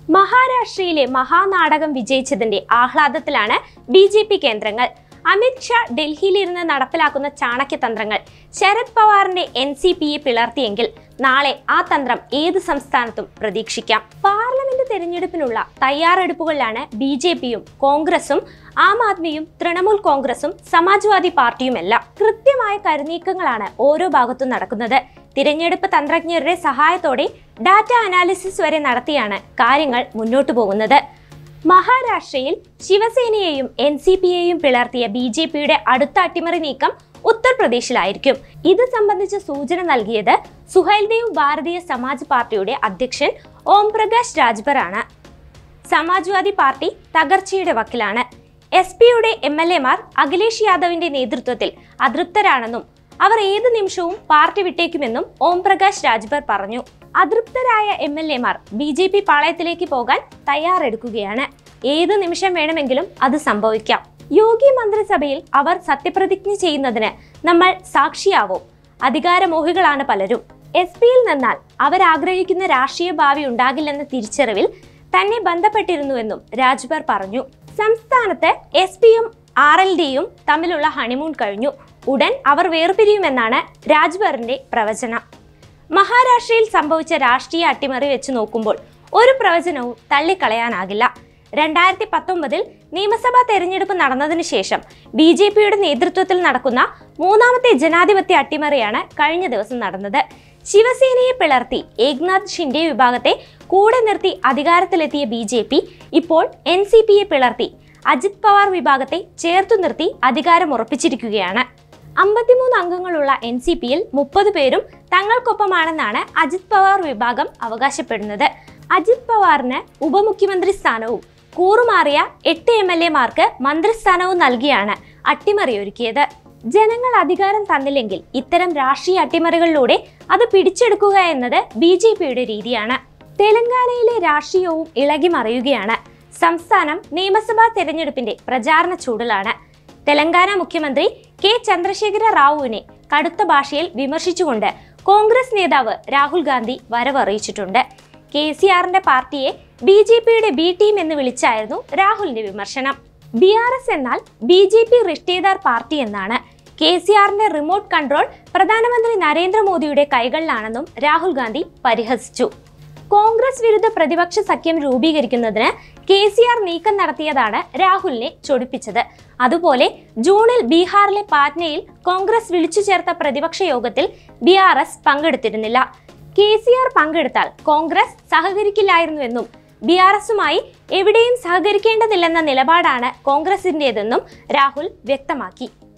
മഹാരാഷ്ട്രയിലെ മഹാനാടകം വിജയിച്ചതിന്റെ ആഹ്ലാദത്തിലാണ് ബി ജെ പി കേന്ദ്രങ്ങൾ അമിത് ഷാ ഡൽഹിയിലിരുന്ന് നടപ്പിലാക്കുന്ന ചാണക്യതന്ത്രങ്ങൾ ശരത് പവാറിന്റെ എൻ സി പിയെ പിളർത്തിയെങ്കിൽ നാളെ ആ തന്ത്രം ഏത് സംസ്ഥാനത്തും പ്രതീക്ഷിക്കാം പാർലമെന്റ് തെരഞ്ഞെടുപ്പിനുള്ള തയ്യാറെടുപ്പുകളിലാണ് ബി ജെ പിയും കോൺഗ്രസും ആം ആദ്മിയും തൃണമൂൽ കോൺഗ്രസും സമാജ്വാദി പാർട്ടിയുമെല്ലാം കൃത്യമായ കരുനീക്കങ്ങളാണ് ഓരോ ഭാഗത്തും നടക്കുന്നത് തിരഞ്ഞെടുപ്പ് തന്ത്രജ്ഞരുടെ സഹായത്തോടെ ഡാറ്റ അനാലിസിസ് വരെ നടത്തിയാണ് കാര്യങ്ങൾ മുന്നോട്ടു പോകുന്നത് മഹാരാഷ്ട്രയിൽ ശിവസേനയെയും എൻ സി പിയെയും പിളർത്തിയ ബി ജെ പിയുടെ അടുത്ത അട്ടിമറി നീക്കം ഉത്തർപ്രദേശിലായിരിക്കും ഇത് സംബന്ധിച്ച സൂചന നൽകിയത് സുഹൈൽദേവ് ഭാരതീയ സമാജ് പാർട്ടിയുടെ അധ്യക്ഷൻ ഓം പ്രകാശ് രാജ്ഭർ ആണ് സമാജ്വാദി പാർട്ടി തകർച്ചയുടെ വക്കിലാണ് എസ് പിയുടെ എം എൽ എമാർ അഖിലേഷ് യാദവിന്റെ നേതൃത്വത്തിൽ അതൃപ്തരാണെന്നും അവർ ഏത് നിമിഷവും പാർട്ടി വിട്ടേക്കുമെന്നും ഓം പ്രകാശ് രാജ്ഭർ പറഞ്ഞു അതൃപ്തരായ എം എൽ എമാർ ബി ജെ പി പാളയത്തിലേക്ക് പോകാൻ തയ്യാറെടുക്കുകയാണ് ഏത് നിമിഷം വേണമെങ്കിലും അത് സംഭവിക്കാം യോഗി മന്ത്രിസഭയിൽ അവർ സത്യപ്രതിജ്ഞ ചെയ്യുന്നതിന് നമ്മൾ സാക്ഷിയാവും അധികാരമോഹികളാണ് പലരും എസ് പിയിൽ നിന്നാൽ അവരാഗ്രഹിക്കുന്ന രാഷ്ട്രീയ ഭാവി ഉണ്ടാകില്ലെന്ന തിരിച്ചറിവിൽ തന്നെ ബന്ധപ്പെട്ടിരുന്നുവെന്നും രാജ്ഭർ പറഞ്ഞു സംസ്ഥാനത്ത് എസ് പിയും ആർ എൽ ഡിയും തമ്മിലുള്ള ഹണിമൂൺ കഴിഞ്ഞു ഉടൻ അവർ വേർപിരിയുമെന്നാണ് രാജ്ഭറിന്റെ പ്രവചനം മഹാരാഷ്ട്രയിൽ സംഭവിച്ച രാഷ്ട്രീയ അട്ടിമറി വെച്ച് നോക്കുമ്പോൾ ഒരു പ്രവചനവും തള്ളിക്കളയാനാകില്ല രണ്ടായിരത്തി പത്തൊമ്പതിൽ നിയമസഭാ തെരഞ്ഞെടുപ്പ് നടന്നതിന് ശേഷം ബി ജെ പിയുടെ നേതൃത്വത്തിൽ നടക്കുന്ന മൂന്നാമത്തെ ജനാധിപത്യ അട്ടിമറിയാണ് കഴിഞ്ഞ ദിവസം നടന്നത് ശിവസേനയെ പിളർത്തി ഏക്നാഥ് ഷിൻഡെ വിഭാഗത്തെ കൂടെ നിർത്തി അധികാരത്തിലെത്തിയ ബി ജെ പി ഇപ്പോൾ എൻ സി പിയെ പിളർത്തി അജിത് പവാർ വിഭാഗത്തെ ചേർത്തു നിർത്തി അധികാരം ഉറപ്പിച്ചിരിക്കുകയാണ് അമ്പത്തിമൂന്ന് അംഗങ്ങളുള്ള എൻ സി പിയിൽ മുപ്പത് പേരും തങ്ങൾക്കൊപ്പമാണെന്നാണ് അജിത് പവാർ വിഭാഗം അവകാശപ്പെടുന്നത് അജിത് പവാറിന് ഉപമുഖ്യമന്ത്രി സ്ഥാനവും കൂറുമാറിയ എട്ട് എം എൽ എമാർക്ക് മന്ത്രിസ്ഥാനവും നൽകിയാണ് അട്ടിമറിയൊരുക്കിയത് ജനങ്ങൾ അധികാരം തന്നില്ലെങ്കിൽ ഇത്തരം രാഷ്ട്രീയ അട്ടിമറികളിലൂടെ അത് പിടിച്ചെടുക്കുക എന്നത് ബി ജെ പിയുടെ രീതിയാണ് തെലങ്കാനയിലെ രാഷ്ട്രീയവും ഇളകി മറിയുകയാണ് സംസ്ഥാനം നിയമസഭാ തെരഞ്ഞെടുപ്പിന്റെ പ്രചാരണ ചൂടിലാണ് തെലങ്കാന മുഖ്യമന്ത്രി കെ ചന്ദ്രശേഖര റാവുവിനെ കടുത്ത ഭാഷയിൽ വിമർശിച്ചുകൊണ്ട് കോൺഗ്രസ് നേതാവ് രാഹുൽ ഗാന്ധി വരവറിയിച്ചിട്ടുണ്ട് കെ സി ആറിന്റെ പാർട്ടിയെ ബി ജെ പിയുടെ ബി ടീം എന്ന് വിളിച്ചായിരുന്നു രാഹുലിന്റെ വിമർശനം ബി ആർ എസ് എന്നാൽ ബി ജെ പി റിഷ്ടേദാർ പാർട്ടി എന്നാണ് കെ സി ആറിന്റെ റിമോട്ട് കൺട്രോൾ പ്രധാനമന്ത്രി നരേന്ദ്രമോദിയുടെ കൈകളിലാണെന്നും രാഹുൽ ഗാന്ധി പരിഹസിച്ചു കോൺഗ്രസ് വിരുദ്ധ പ്രതിപക്ഷ സഖ്യം രൂപീകരിക്കുന്നതിന് കെ സി ആർ നീക്കം നടത്തിയതാണ് രാഹുലിനെ ചൊടിപ്പിച്ചത് അതുപോലെ ജൂണിൽ ബീഹാറിലെ പാറ്റ്നയിൽ കോൺഗ്രസ് വിളിച്ചു ചേർത്ത പ്രതിപക്ഷ യോഗത്തിൽ ബി ആർ എസ് പങ്കെടുത്തിരുന്നില്ല കെ സി ആർ പങ്കെടുത്താൽ കോൺഗ്രസ് സഹകരിക്കില്ലായിരുന്നുവെന്നും ബി ആർ എസുമായി എവിടെയും സഹകരിക്കേണ്ടതില്ലെന്ന നിലപാടാണ് കോൺഗ്രസിന്റേതെന്നും രാഹുൽ വ്യക്തമാക്കി